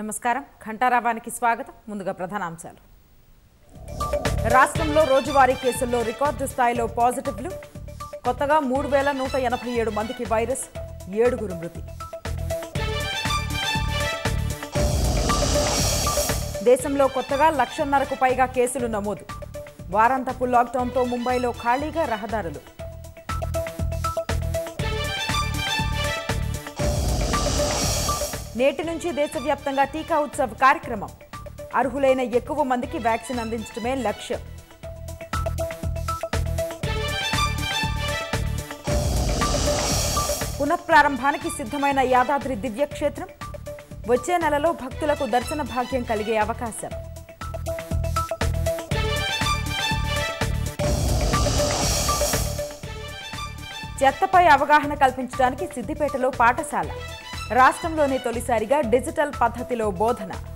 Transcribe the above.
నమస్కారం ఘంటారావానికి స్వాగతం ముందుగా ప్రధానాంశాలు రాష్ట్రంలో రోజువారీ కేసుల్లో రికార్డు స్థాయిలో పాజిటివ్లు కొత్తగా మూడు వేల నూట ఎనభై ఏడు మందికి వైరస్ ఏడుగురు మృతి దేశంలో కొత్తగా లక్షన్నరకు పైగా కేసులు నమోదు వారాంతపు లాక్డౌన్తో ముంబైలో ఖాళీగా రహదారులు నేటి నుంచి దేశవ్యాప్తంగా టీకా ఉత్సవ్ కార్యక్రమం అర్హులైన ఎక్కువ మందికి వ్యాక్సిన్ అందించడమే లక్ష్యం పునఃప్రారంభానికి సిద్ధమైన యాదాద్రి దివ్యక్షేత్రం వచ్చే నెలలో భక్తులకు దర్శన భాగ్యం కలిగే అవకాశం చెత్తపై అవగాహన కల్పించడానికి సిద్దిపేటలో పాఠశాల రాష్ట్రంలోనే తొలిసారిగా డిజిటల్ పద్ధతిలో బోధన